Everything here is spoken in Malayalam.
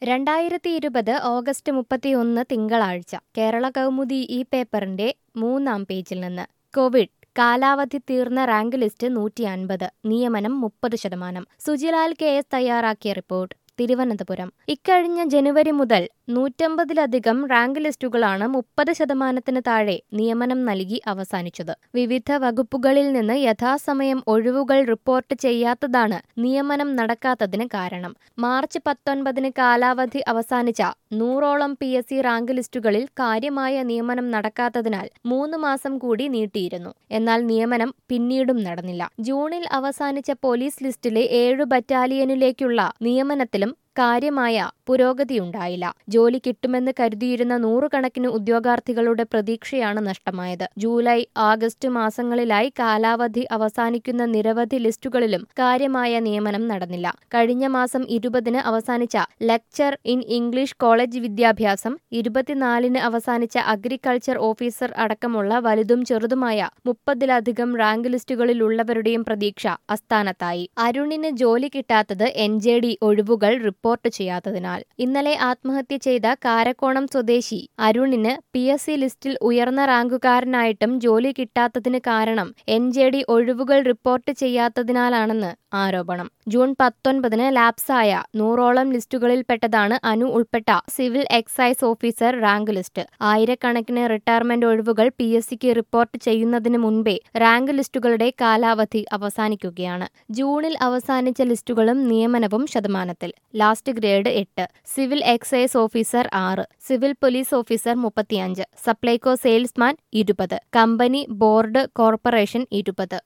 രണ്ടായിരത്തി ഇരുപത് ഓഗസ്റ്റ് മുപ്പത്തിയൊന്ന് തിങ്കളാഴ്ച കേരള കൗമുദി ഈ പേപ്പറിന്റെ മൂന്നാം പേജിൽ നിന്ന് കോവിഡ് കാലാവധി തീർന്ന റാങ്ക് ലിസ്റ്റ് നൂറ്റി അൻപത് നിയമനം മുപ്പത് ശതമാനം സുജിലാൽ കെ എസ് തയ്യാറാക്കിയ റിപ്പോർട്ട് തിരുവനന്തപുരം ഇക്കഴിഞ്ഞ ജനുവരി മുതൽ നൂറ്റമ്പതിലധികം റാങ്ക് ലിസ്റ്റുകളാണ് മുപ്പത് ശതമാനത്തിന് താഴെ നിയമനം നൽകി അവസാനിച്ചത് വിവിധ വകുപ്പുകളിൽ നിന്ന് യഥാസമയം ഒഴിവുകൾ റിപ്പോർട്ട് ചെയ്യാത്തതാണ് നിയമനം നടക്കാത്തതിന് കാരണം മാർച്ച് പത്തൊൻപതിന് കാലാവധി അവസാനിച്ച നൂറോളം പി എസ് സി റാങ്ക് ലിസ്റ്റുകളിൽ കാര്യമായ നിയമനം നടക്കാത്തതിനാൽ മൂന്ന് മാസം കൂടി നീട്ടിയിരുന്നു എന്നാൽ നിയമനം പിന്നീടും നടന്നില്ല ജൂണിൽ അവസാനിച്ച പോലീസ് ലിസ്റ്റിലെ ഏഴു ബറ്റാലിയനിലേക്കുള്ള നിയമനത്തിലും കാര്യമായ പുരോഗതിയുണ്ടായില്ല ജോലി കിട്ടുമെന്ന് കരുതിയിരുന്ന നൂറുകണക്കിന് ഉദ്യോഗാർത്ഥികളുടെ പ്രതീക്ഷയാണ് നഷ്ടമായത് ജൂലൈ ആഗസ്റ്റ് മാസങ്ങളിലായി കാലാവധി അവസാനിക്കുന്ന നിരവധി ലിസ്റ്റുകളിലും കാര്യമായ നിയമനം നടന്നില്ല കഴിഞ്ഞ മാസം ഇരുപതിന് അവസാനിച്ച ലെക്ചർ ഇൻ ഇംഗ്ലീഷ് കോളേജ് വിദ്യാഭ്യാസം ഇരുപത്തിനാലിന് അവസാനിച്ച അഗ്രികൾച്ചർ ഓഫീസർ അടക്കമുള്ള വലുതും ചെറുതുമായ മുപ്പതിലധികം റാങ്ക് ലിസ്റ്റുകളിലുള്ളവരുടെയും പ്രതീക്ഷ അസ്ഥാനത്തായി അരുണിന് ജോലി കിട്ടാത്തത് എൻ ജെ ഡി ഒഴിവുകൾ റിപ്പോർട്ട് ചെയ്യാത്തതിനാൽ ഇന്നലെ ആത്മഹത്യ ചെയ്ത കാരക്കോണം സ്വദേശി അരുണിന് പി എസ് സി ലിസ്റ്റിൽ ഉയർന്ന റാങ്കുകാരനായിട്ടും ജോലി കിട്ടാത്തതിന് കാരണം എൻ ജെ ഡി ഒഴിവുകൾ റിപ്പോർട്ട് ചെയ്യാത്തതിനാലാണെന്ന് ആരോപണം ജൂൺ പത്തൊൻപതിന് ലാപ്സായ നൂറോളം ലിസ്റ്റുകളിൽപ്പെട്ടതാണ് അനു ഉൾപ്പെട്ട civil excise officer rank list ആയിരക്കണക്കിന് റിട്ടയർമെന്റ് ഒഴിവുകൾ പി എസ് സിക്ക് റിപ്പോർട്ട് ചെയ്യുന്നതിന് മുൻപേ റാങ്ക് ലിസ്റ്റുകളുടെ കാലാവധി അവസാനിക്കുകയാണ് ജൂണിൽ അവസാനിച്ച ലിസ്റ്റുകളും നിയമനവും ശതമാനത്തിൽ ലാസ്റ്റ് ഗ്രേഡ് എട്ട് സിവിൽ എക്സൈസ് ഓഫീസർ ആറ് സിവിൽ പോലീസ് ഓഫീസർ മുപ്പത്തിയഞ്ച് സപ്ലൈകോ സെയിൽസ്മാൻ ഇരുപത് കമ്പനി ബോർഡ് കോർപ്പറേഷൻ ഇരുപത്